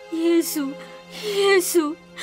యేసు యేసు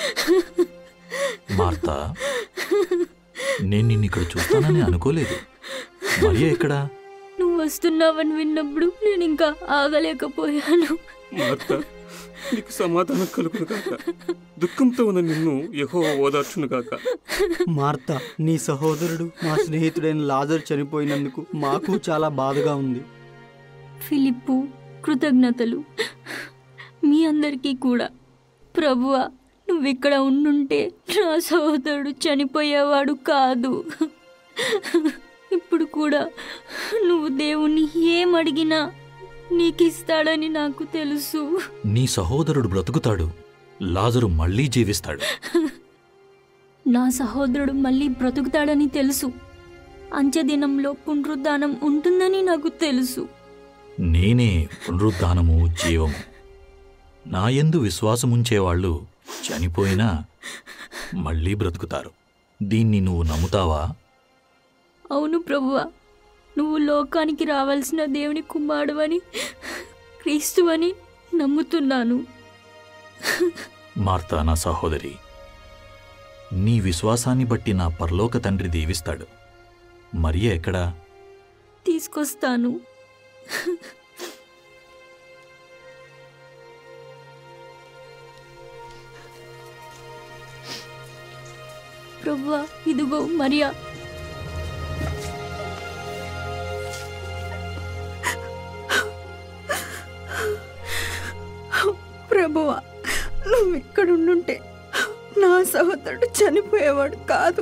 Martha నేను నిన్ను ఇక్కడ చూస్తానని అనుకోలేదు మరియా ఎక్కడా నువ్వు వస్తున్నావని విన్నప్పుడు నేను ఇంకా ఆగలేకపోయాను మార్త నీకు సమాధానం కలుగును కాక దుఃఖంతో ఉన్న నిన్ను యహో ఓదార్చును కాక మార్త నీ సహోదరుడు మా స్నేహితుడైన లాజర్ చనిపోయినందుకు మాకు చాలా బాధగా ఉంది ఫిలిప్పు కృతజ్ఞతలు మీ అందరికీ కూడా ప్రభువా నువ్విక్కడ ఉండుంటే నా సహోదరుడు చనిపోయేవాడు కాదు ఇప్పుడు కూడా నువ్వు దేవుణ్ణి ఏమడిగినా నీకిస్తాడని నాకు తెలుసు నీ సహోదరుడు బ్రతుకుతాడు లాజరు మళ్ళీ జీవిస్తాడు నా సహోదరుడు మళ్ళీ బ్రతుకుతాడని తెలుసు అంత్యదినంలో పునరుద్ధానం ఉంటుందని నాకు తెలుసు నేనే పునరుద్ధానము జీవము నా యందు విశ్వాసముంచేవాళ్ళు చనిపోయినా మళ్ళీ బ్రతుకుతారు దీన్ని నువ్వు నమ్ముతావా అవును ప్రభువా నువ్వు లోకానికి రావాల్సిన దేవుని కుమారుడవని క్రీస్తువని నమ్ముతున్నాను మార్తా నా సహోదరి నీ విశ్వాసాన్ని బట్టి నా పరలోక తండ్రి దీవిస్తాడు మరియ ఎక్కడా తీసుకొస్తాను ప్రభువా ఇదిగో మరియా ప్రభువా నువ్వు ఇక్కడుండుంటే నా సహోదరుడు చనిపోయేవాడు కాదు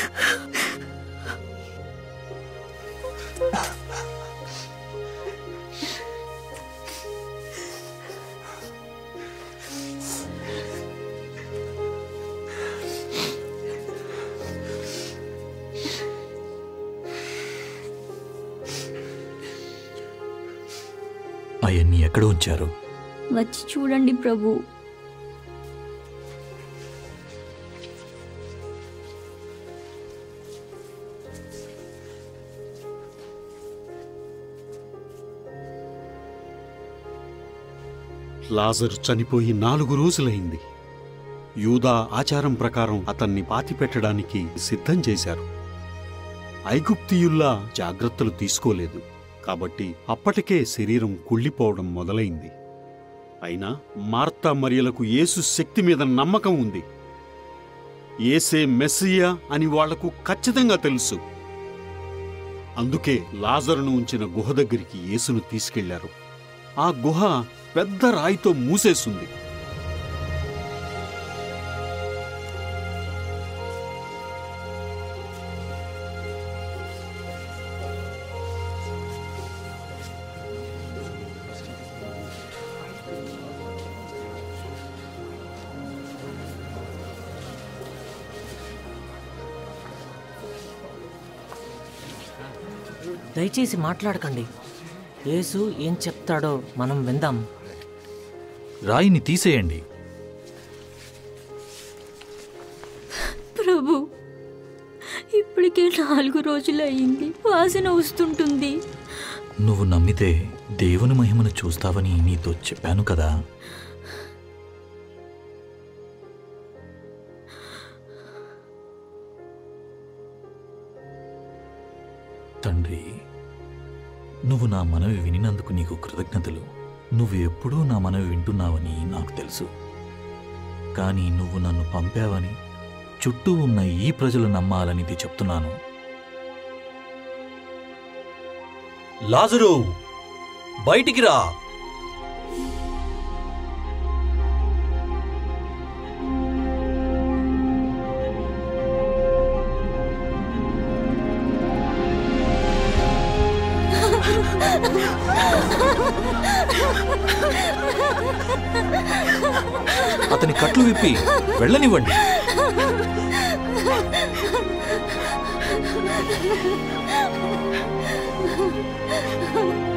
అవన్నీ ఎక్కడ ఉంచారు వచ్చి చూడండి ప్రభు లాజరు చనిపోయి నాలుగు రోజులైంది యూదా ఆచారం ప్రకారం అతన్ని పాతిపెట్టడానికి సిద్ధం చేశారు ఐగుప్తియుల్లా జాగ్రత్తలు తీసుకోలేదు కాబట్టి అప్పటికే శరీరం కుళ్ళిపోవడం మొదలైంది అయినా మార్తా మరియలకు యేసు శక్తి మీద నమ్మకం ఉంది ఏసే మెస్సియా అని వాళ్లకు ఖచ్చితంగా తెలుసు అందుకే లాజరును ఉంచిన గుహ దగ్గరికి యేసును తీసుకెళ్లారు ఆ గుహ పెద్ద రాయితో మూసేసుంది దయచేసి మాట్లాడకండి యేసు ఏం చెప్తాడో మనం విందాం రాయిని తీసేయండి ప్రభు ఇప్పటికే నాలుగు రోజులు అయింది వాసన వస్తుంటుంది నువ్వు నమ్మితే దేవుని మహిమను చూస్తావని నీతో చెప్పాను కదా తండ్రి నువ్వు నా మనవి వినినందుకు నీకు కృతజ్ఞతలు నువ్వు ఎప్పుడూ నా మనవి వింటున్నావని నాకు తెలుసు కానీ నువ్వు నన్ను పంపావని చుట్టూ ఉన్న ఈ ప్రజలు నమ్మాలనిది చెప్తున్నాను లాజరు బయటికి రా అతని కట్లు విప్పి వెళ్ళనివ్వండి ఆ